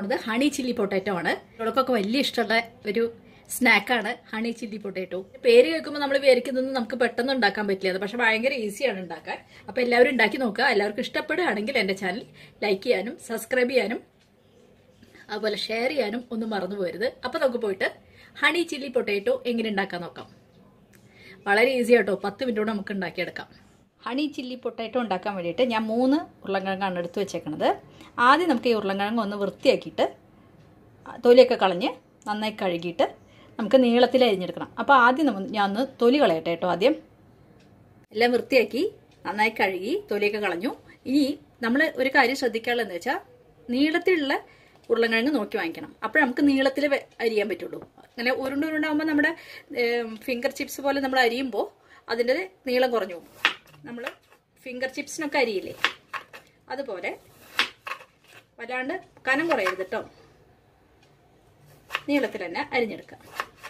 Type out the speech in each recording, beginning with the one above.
പോണത് honey chilli potato ആണ് ഇവർക്കൊക്കെ വലിയ ഇഷ്ടമുള്ള ഒരു സ്നാക്കാണ് ഹണി ചില്ലി പൊട്ടാറ്റോ പേര് കേൾക്കുമ്പോൾ നമ്മൾ വിചാരിക്കുന്നതൊന്നും നമുക്ക് പെട്ടെന്ന് ഉണ്ടാക്കാൻ പറ്റില്ല പക്ഷെ ഭയങ്കര ഈസിയാണ് ഉണ്ടാക്കാൻ അപ്പൊ എല്ലാവരും ഉണ്ടാക്കി നോക്കുക എല്ലാവർക്കും ഇഷ്ടപ്പെടുകയാണെങ്കിൽ എന്റെ ചാനൽ ലൈക്ക് ചെയ്യാനും സബ്സ്ക്രൈബ് ചെയ്യാനും അതുപോലെ ഷെയർ ചെയ്യാനും ഒന്നും മറന്നു പോരുത് അപ്പൊ നമുക്ക് പോയിട്ട് ഹണി ചില്ലി പൊട്ടാറ്റോ എങ്ങനെ ഉണ്ടാക്കാൻ നോക്കാം വളരെ ഈസി ആട്ടോ പത്ത് മിനിറ്റ് കൊണ്ട് നമുക്ക് ഉണ്ടാക്കിയെടുക്കാം ഹണി ചില്ലി പൊട്ടാറ്റോ ഉണ്ടാക്കാൻ വേണ്ടിയിട്ട് ഞാൻ മൂന്ന് ഉരുളൻകിഴങ്ങാണ് എടുത്ത് വെച്ചേക്കണത് ആദ്യം നമുക്ക് ഈ ഉരുളൻകിഴങ്ങ് ഒന്ന് വൃത്തിയാക്കിയിട്ട് തൊലിയൊക്കെ കളഞ്ഞ് നന്നായി കഴുകിയിട്ട് നമുക്ക് നീളത്തിൽ അരിഞ്ഞെടുക്കണം അപ്പോൾ ആദ്യം നമ്മ ഞാൻ ഒന്ന് തൊലി കളയട്ടെ കേട്ടോ ആദ്യം എല്ലാം വൃത്തിയാക്കി നന്നായി കഴുകി തൊലിയൊക്കെ കളഞ്ഞു ഇനി നമ്മൾ ഒരു കാര്യം ശ്രദ്ധിക്കാനുള്ളതെന്ന് വെച്ചാൽ നീളത്തിലുള്ള ഉരുളൻകിഴങ്ങ് നോക്കി വാങ്ങിക്കണം അപ്പോൾ നമുക്ക് നീളത്തിൽ അരിയാൻ പറ്റുള്ളൂ അങ്ങനെ ഉരുണ്ട് ഉരുണ്ടാകുമ്പോൾ നമ്മുടെ ഫിംഗർ ചിപ്സ് പോലെ നമ്മൾ അരിയുമ്പോൾ അതിൻ്റെ നീളം കുറഞ്ഞു പോകും നമ്മൾ ഫിംഗർ ചിപ്സിനൊക്കെ അരിയില്ലേ അതുപോലെ വല്ലാണ്ട് കനം കുറയരുത് കേട്ടോ നീളത്തിൽ തന്നെ അരിഞ്ഞെടുക്കാം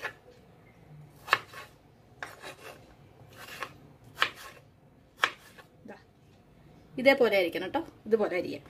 ദാ. ഇതേപോലെ ആയിരിക്കണം കേട്ടോ ഇതുപോലെ അരിയാം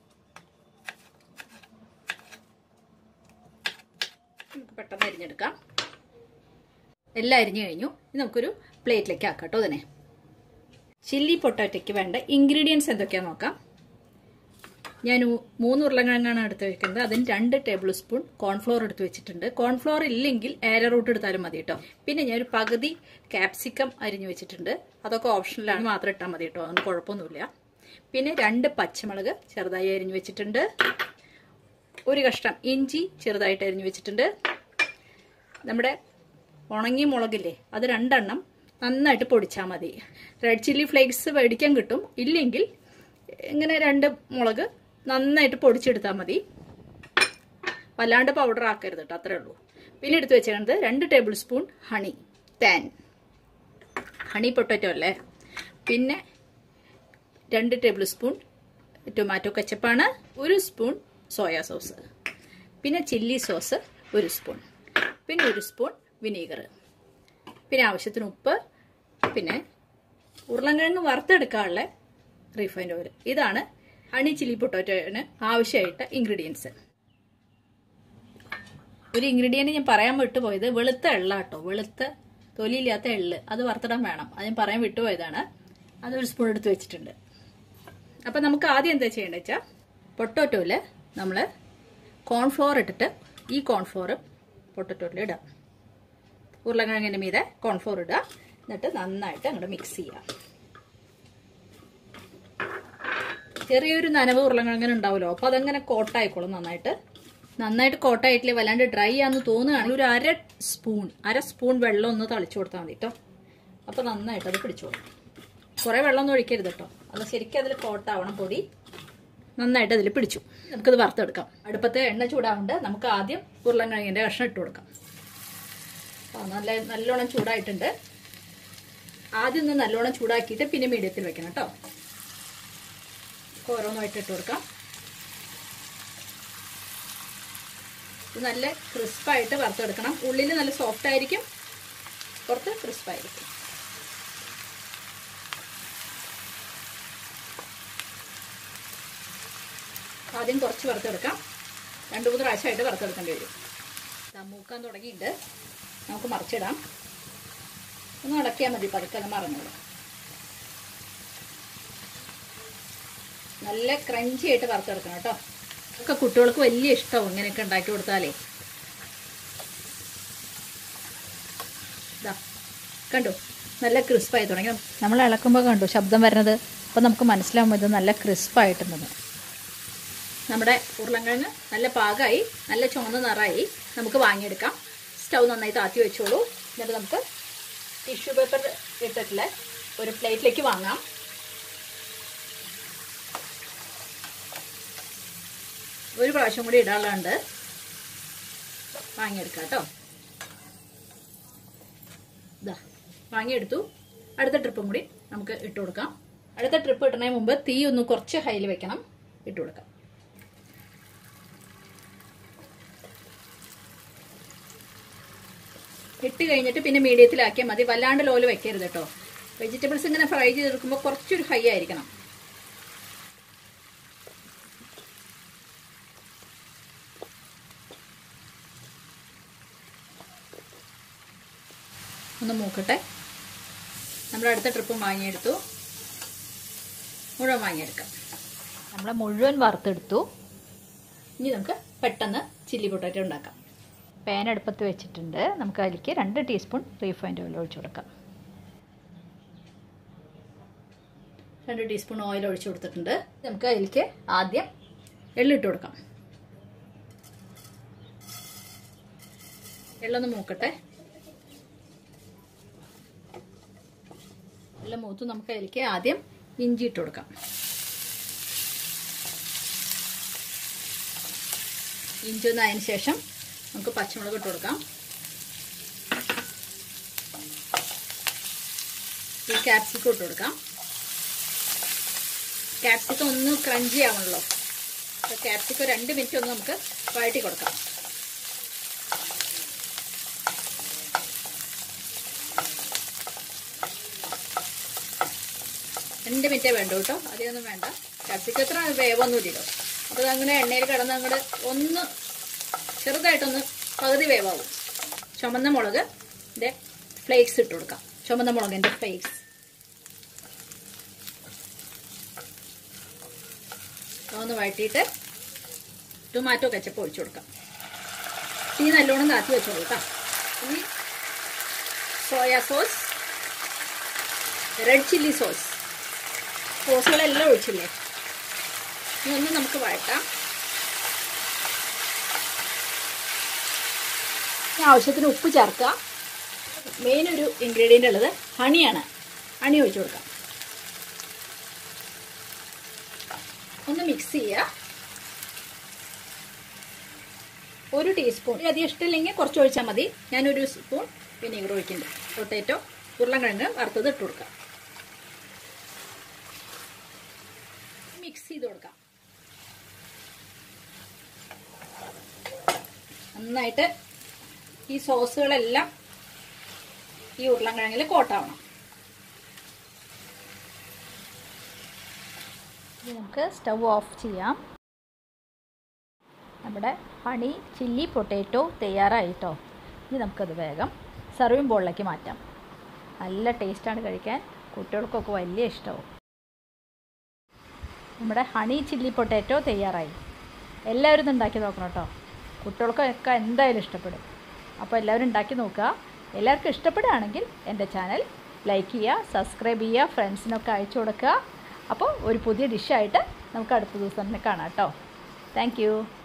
നമുക്ക് പെട്ടെന്ന് അരിഞ്ഞെടുക്കാം എല്ലാം അരിഞ്ഞു കഴിഞ്ഞു ഇനി നമുക്കൊരു പ്ലേറ്റിലേക്ക് ആക്കാം കേട്ടോ അതിനെ ചില്ലി പൊട്ടാറ്റയ്ക്ക് വേണ്ട ഇൻഗ്രീഡിയൻസ് എന്തൊക്കെയാണെന്ന് നോക്കാം ഞാൻ മൂന്ന് ഉരുളക്കിഴങ്ങാണ് എടുത്ത് വെക്കുന്നത് അതിന് രണ്ട് ടേബിൾ സ്പൂൺ കോൺഫ്ലോർ എടുത്ത് വെച്ചിട്ടുണ്ട് കോൺഫ്ലോർ ഇല്ലെങ്കിൽ ഏര റൂട്ട് എടുത്താലും മതി കേട്ടോ പിന്നെ ഞാൻ ഒരു പകുതി ക്യാപ്സിക്കം അരിഞ്ഞു വെച്ചിട്ടുണ്ട് അതൊക്കെ ഓപ്ഷനിലാണ് മാത്രം ഇട്ടാൽ മതി കേട്ടോ അതൊന്നും കുഴപ്പമൊന്നുമില്ല പിന്നെ രണ്ട് പച്ചമുളക് ചെറുതായി അരിഞ്ഞു വെച്ചിട്ടുണ്ട് ഒരു കഷ്ണം ഇഞ്ചി ചെറുതായിട്ട് അരിഞ്ഞു വെച്ചിട്ടുണ്ട് നമ്മുടെ ഉണങ്ങിയ മുളകില്ലേ അത് രണ്ടെണ്ണം നന്നായിട്ട് പൊടിച്ചാൽ മതി റെഡ് ചില്ലി ഫ്ലേക്സ് മേടിക്കാൻ കിട്ടും ഇല്ലെങ്കിൽ ഇങ്ങനെ രണ്ട് മുളക് നന്നായിട്ട് പൊടിച്ചെടുത്താൽ മതി വല്ലാണ്ട് പൗഡർ ആക്കരുത് കേട്ടോ അത്രേ ഉള്ളൂ പിന്നെ എടുത്ത് വെച്ചേക്കുന്നത് രണ്ട് ടേബിൾ സ്പൂൺ ഹണി താൻ ഹണി പൊട്ടറ്റോ അല്ലേ പിന്നെ രണ്ട് ടേബിൾ സ്പൂൺ ടൊമാറ്റോ കച്ചപ്പാണ് ഒരു സ്പൂൺ സോയാ സോസ് പിന്നെ ചില്ലി സോസ് ഒരു സ്പൂൺ പിന്നെ ഒരു സ്പൂൺ വിനീഗർ പിന്നെ ആവശ്യത്തിന് ഉപ്പ് പിന്നെ ഉരുളൻകിഴങ്ങ് വറുത്തെടുക്കാനുള്ള റീഫൈൻഡ് ഓയിൽ ഇതാണ് ഹണി ചില്ലി പൊട്ടാറ്റോന് ആവശ്യമായിട്ട് ഇൻഗ്രീഡിയൻസ് ഒരു ഇൻഗ്രീഡിയൻറ്റ് ഞാൻ പറയാൻ വിട്ടുപോയത് വെളുത്ത എള്ള കേട്ടോ വെളുത്ത തൊലിയില്ലാത്ത എള്ള് അത് വറുത്തിടാൻ വേണം അത് ഞാൻ പറയാൻ വിട്ടുപോയതാണ് അതൊരു സ്പൂൺ എടുത്ത് വെച്ചിട്ടുണ്ട് അപ്പം നമുക്ക് ആദ്യം എന്താ ചെയ്യേണ്ടത് വെച്ചാൽ പൊട്ടോറ്റോയിൽ നമ്മൾ കോൺഫ്ലോർ ഇട്ടിട്ട് ഈ കോൺഫ്ലോർ പൊട്ടറ്റോയിൽ ഇടാം ഉരുളക്കിഴങ്ങിൻ്റെ മീതെ കോൺഫ്ലോർ ഇടുക എന്നിട്ട് നന്നായിട്ട് അങ്ങോട്ട് മിക്സ് ചെയ്യുക ചെറിയൊരു നനവ് ഉരുളക്കിഴങ്ങിന് ഉണ്ടാവുമല്ലോ അപ്പോൾ അതങ്ങനെ കോട്ടായിക്കോളും നന്നായിട്ട് നന്നായിട്ട് കോട്ടായിട്ടില്ല വല്ലാണ്ട് ഡ്രൈ ആണെന്ന് തോന്നുകയാണെങ്കിൽ ഒരു അര സ്പൂൺ അര സ്പൂൺ വെള്ളം ഒന്ന് തളിച്ചു കൊടുത്താൽ മതി കേട്ടോ അപ്പോൾ നന്നായിട്ട് അത് പിടിച്ചോളും കുറേ വെള്ളമൊന്നും ഒഴിക്കരുത് കേട്ടോ അത് ശരിക്കും അതിൽ കോട്ടാവണം പൊടി നന്നായിട്ട് അതിൽ പിടിച്ചു നമുക്കത് വറുത്തെടുക്കാം അടുപ്പത്ത് എണ്ണ ചൂടാവുണ്ട് നമുക്ക് ആദ്യം ഉരുളൻകിഴങ്ങിൻ്റെ കഷ്ണം ഇട്ട് കൊടുക്കാം ആ നല്ല നല്ലോണം ചൂടായിട്ടുണ്ട് ആദ്യം ഒന്ന് നല്ലോണം ചൂടാക്കിയിട്ട് പിന്നെ മീഡിയത്തിൽ വെക്കണം കേട്ടോ ഓരോന്നായിട്ട് ഇട്ട് കൊടുക്കാം ഇത് നല്ല ക്രിസ്പായിട്ട് വറുത്തെടുക്കണം ഉള്ളിൽ നല്ല സോഫ്റ്റ് ആയിരിക്കും പുറത്ത് ക്രിസ്പായിരിക്കും ആദ്യം കുറച്ച് വറുത്തെടുക്കാം രണ്ട് മൂന്ന് പ്രാവശ്യമായിട്ട് വറുത്തെടുക്കേണ്ടി വരും മൂക്കാൻ തുടങ്ങിയിട്ട് നമുക്ക് മറിച്ചിടാം ഒന്ന് അടക്കിയാൽ മതി പതുക്കെ മറന്നോളൂ നല്ല ക്രഞ്ചി ആയിട്ട് വറുത്തെടുക്കണം കേട്ടോ ഒക്കെ കുട്ടികൾക്ക് വലിയ ഇഷ്ടവും ഇങ്ങനെയൊക്കെ ഉണ്ടാക്കി കൊടുത്താലേ ഇതാ കണ്ടു നല്ല ക്രിസ്പായി തുടങ്ങി നമ്മൾ ഇളക്കുമ്പോൾ കണ്ടു ശബ്ദം വരുന്നത് അപ്പോൾ നമുക്ക് മനസ്സിലാവുമ്പോൾ ഇത് നല്ല ക്രിസ്പായിട്ടുണ്ടെന്ന് നമ്മുടെ ഉരുളൻകിഴങ്ങ് നല്ല പാകമായി നല്ല ചുവന്ന നിറായി നമുക്ക് വാങ്ങിയെടുക്കാം സ്റ്റൗ നന്നായി താത്തി വെച്ചോളൂ എന്നിട്ട് നമുക്ക് ടിഷ്യൂ പേപ്പർ ഇട്ടിട്ടുള്ള ഒരു പ്ലേറ്റിലേക്ക് വാങ്ങാം ഒരു പ്രാവശ്യം കൂടി ഇടാനുള്ളത് വാങ്ങിയെടുക്കാം കേട്ടോ ഇതാ വാങ്ങിയെടുത്തു അടുത്ത ട്രിപ്പും കൂടി നമുക്ക് ഇട്ട് കൊടുക്കാം അടുത്ത ട്രിപ്പ് ഇടുന്നതിന് മുമ്പ് തീ ഒന്ന് കുറച്ച് ഹൈയിൽ വെക്കണം ഇട്ട് കൊടുക്കാം ഇട്ട് കഴിഞ്ഞിട്ട് പിന്നെ മീഡിയത്തിലാക്കിയാൽ മതി വല്ലാണ്ട് ലോല് വെക്കരുത് കേട്ടോ വെജിറ്റബിൾസ് ഇങ്ങനെ ഫ്രൈ ചെയ്തെടുക്കുമ്പോൾ കുറച്ചൊരു ഹൈ ആയിരിക്കണം ഒന്ന് മൂക്കട്ടെ നമ്മൾ അടുത്ത ട്രിപ്പ് വാങ്ങിയെടുത്തു മുഴുവൻ വാങ്ങിയെടുക്കാം നമ്മൾ മുഴുവൻ വറുത്തെടുത്തു ഇനി നമുക്ക് പെട്ടെന്ന് ചില്ലി പൊട്ടാറ്റോ ഉണ്ടാക്കാം പാൻ അടുപ്പത്ത് വെച്ചിട്ടുണ്ട് നമുക്ക് അതിലേക്ക് രണ്ട് ടീസ്പൂൺ റീഫൈൻഡ് ഓയിൽ ഒഴിച്ചു കൊടുക്കാം രണ്ട് ടീസ്പൂൺ ഓയിൽ ഒഴിച്ചു കൊടുത്തിട്ടുണ്ട് നമുക്ക് അതിലേക്ക് ആദ്യം എള്ളിട്ട് കൊടുക്കാം എള്ളൊന്ന് മൂക്കട്ടെ എല്ലാം മൂത്ത് നമുക്ക് അതിലേക്ക് ആദ്യം ഇഞ്ചി ഇട്ട് കൊടുക്കാം ഇഞ്ചി ഒന്ന് അതിന് ശേഷം നമുക്ക് പച്ചമുളക് ഇട്ട് കൊടുക്കാം ഈ ക്യാപ്സിക്കം ഇട്ട് കൊടുക്കാം ക്യാപ്സിക്കം ഒന്ന് ക്രഞ്ചി ആവണല്ലോ അപ്പോൾ ക്യാപ്സിക്കം രണ്ട് മിനിറ്റ് ഒന്ന് നമുക്ക് വഴറ്റി കൊടുക്കാം രണ്ട് മിനിറ്റേ വേണ്ട കേട്ടോ അധികമൊന്നും വേണ്ട ക്യാപ്സിക്കം എത്ര വേവൊന്നും ഇല്ലല്ലോ അപ്പോൾ അങ്ങനെ എണ്ണയിൽ കിടന്ന് അങ്ങോട്ട് ഒന്ന് ചെറുതായിട്ടൊന്ന് പകുതി വേവാവും ചുമന്ന മുളക് ഇതിൻ്റെ ഫ്ലേക്സ് ഇട്ട് കൊടുക്കാം ചുമന്ന മുളകിൻ്റെ ഫ്ലേക്സ് ഒന്ന് വഴറ്റിയിട്ട് ടൊമാറ്റോ കച്ചപ്പ് ഒഴിച്ചു കൊടുക്കാം തീ നല്ലോണം കാത്തി വെച്ചു കൊടുക്കാം ഇനി soya sauce red chilli sauce സോസുകളെല്ലാം ഒഴിച്ചില്ലേ ഇനി ഒന്ന് നമുക്ക് വഴട്ടാം ആവശ്യത്തിന് ഉപ്പ് ചേർക്കുക മെയിൻ ഒരു ഇൻഗ്രീഡിയൻ്റ് ഉള്ളത് ഹണിയാണ് ഹണി ഒഴിച്ചു കൊടുക്കാം ഒന്ന് മിക്സ് ചെയ്യുക ഒരു ടീസ്പൂൺ അധികം ഇഷ്ടമില്ലെങ്കിൽ കുറച്ച് ഒഴിച്ചാൽ മതി ഞാനൊരു സ്പൂൺ വിനീഗർ ഒഴിക്കുന്നുണ്ട് പൊട്ടേറ്റോ ഉരുളൻകിഴങ്ങ് വറുത്തത് ഇട്ട് കൊടുക്കാം മിക്സ് ചെയ്ത് കൊടുക്കാം നന്നായിട്ട് ഈ സോസുകളെല്ലാം ഈ ഉരുളൻകിഴങ്ങിൽ കോട്ടാവണം നമുക്ക് സ്റ്റൗ ഓഫ് ചെയ്യാം നമ്മുടെ ഹണി ചില്ലി പൊട്ടേറ്റോ തയ്യാറായിട്ടോ ഇനി നമുക്കത് വേഗം സർവിങ് ബോളിലേക്ക് മാറ്റാം നല്ല ടേസ്റ്റാണ് കഴിക്കാൻ കുട്ടികൾക്കൊക്കെ വലിയ ഇഷ്ടമാവും നമ്മുടെ ഹണി ചില്ലി പൊട്ടേറ്റോ തയ്യാറായി എല്ലാവരും ഇത് ഉണ്ടാക്കി നോക്കണം കേട്ടോ കുട്ടികൾക്കൊക്കെ എന്തായാലും ഇഷ്ടപ്പെടും അപ്പോൾ എല്ലാവരും ഉണ്ടാക്കി നോക്കുക എല്ലാവർക്കും ഇഷ്ടപ്പെടുകയാണെങ്കിൽ എൻ്റെ ചാനൽ ലൈക്ക് ചെയ്യുക സബ്സ്ക്രൈബ് ചെയ്യുക ഫ്രണ്ട്സിനൊക്കെ അയച്ചു കൊടുക്കുക അപ്പോൾ ഒരു പുതിയ ഡിഷായിട്ട് നമുക്ക് അടുത്ത ദിവസം തന്നെ കാണാം കേട്ടോ താങ്ക്